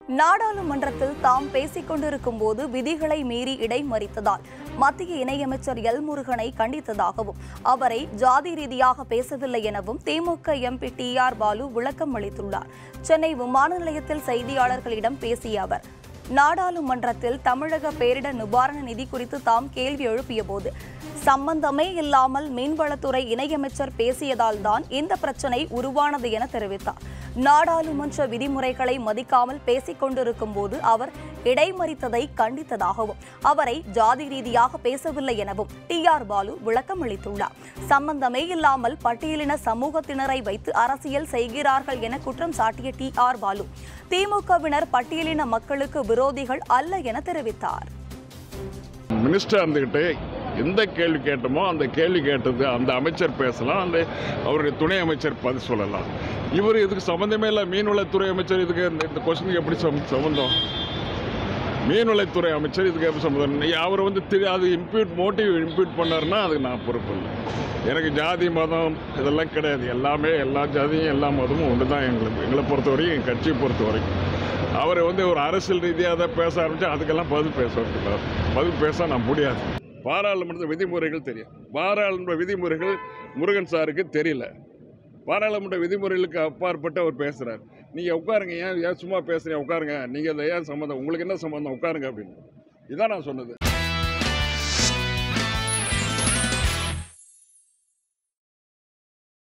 நாடாளுமன்றத்தில் தாம் பேசிக் கொண்டிருக்கும் போது விதிகளை மீறி இடைமறித்ததால் மத்திய இணையமைச்சர் எல் முருகனை கண்டித்ததாகவும் அவரை ஜாதி ரீதியாக பேசவில்லை எனவும் DMK MP T R Baalu விளக்கம் அளித்துள்ளார் சென்னை விமான நிலையத்தில் செய்தியாளர்களிடம் பேசிய அவர் நாடாளுமன்றத்தில் தமிழக பேரிடர் நிவாரண நிதி குறித்து தாம் கேள்வி எழுப்பியபோது சம்பந்தமே இல்லாமல் மீன்வளத்துறை இணையமைச்சர் பேசியதால் தான் இந்த பிரச்சனை உருவானது என தெரிவித்தார் நாடாளுமன்ற விதிமுறைகளை மதிக்காமல் பேசிக் கொண்டிருக்கும் போது அவர் இடைமறித்ததை கண்டித்ததாகவும் அவரை ஜாதி ரீதியாக பேசவில்லை எனவும் டி ஆர் பாலு விளக்கம் அளித்துள்ளார் சம்பந்தமே இல்லாமல் பட்டியலின சமூகத்தினரை வைத்து அரசியல் செய்கிறார்கள் என குற்றம் சாட்டிய டி ஆர் பாலு திமுகவினர் பட்டியலின மக்களுக்கு விரோதிகள் அல்ல என தெரிவித்தார் மினிஸ்டர் இருந்துக்கிட்டு எந்த கேள்வி கேட்டோமோ அந்த கேள்வி கேட்டது அந்த அமைச்சர் பேசலாம் அந்த அவருடைய துணை அமைச்சர் பதில் சொல்லலாம் இவர் இதுக்கு சம்மந்தமே இல்லை மீன்வளத்துறை அமைச்சர் இதுக்கு இந்த- இந்த கொஸ்டினுக்கு எப்படி சம்ம- சம்மந்தம் மீன்வளத்துறை அமைச்சர் இதுக்கு எப்படி சம்மந்தம் நீ அவர் வந்து திரு அது இம்ப்யூட் மோட்டிவ் இம்ப்யூட் பண்ணாருன்னா அதுக்கு நான் பொறுப்பு இல்லை எனக்கு ஜாதி மதம் இதெல்லாம் கிடையாது எல்லாமே எல்லா ஜாதியும் எல்லா மதமும் ஒன்று தான் எங்களுக்கு எங்களை பொறுத்த வரைக்கும் எங்கள் கட்சியை பொறுத்த வரைக்கும் அவர் வந்து ஒரு அரசியல் ரீதியாக அதை பேச ஆரம்பிச்சா அதுக்கெல்லாம் பதில் பேச வேண்டியது. பதில் பேச நான் முடியாது பாராளுமன்ற விதிமுறைகள் தெரியும் பாராளுமன்ற விதிமுறைகள் முருகன் சாருக்கு தெரியல பாராளுமன்ற விதிமுறைகளுக்கு அப்பாற்பட்டு அவர் பேசுகிறார் நீங்கள் உட்காருங்க ஏன் ஏன் சும்மா பேசுறீங்க உட்காருங்க நீங்கள் இதை ஏன் சம்மந்தம் உங்களுக்கு என்ன சம்மந்தம் உட்காருங்க அப்படின்னு இதான் நான் சொன்னது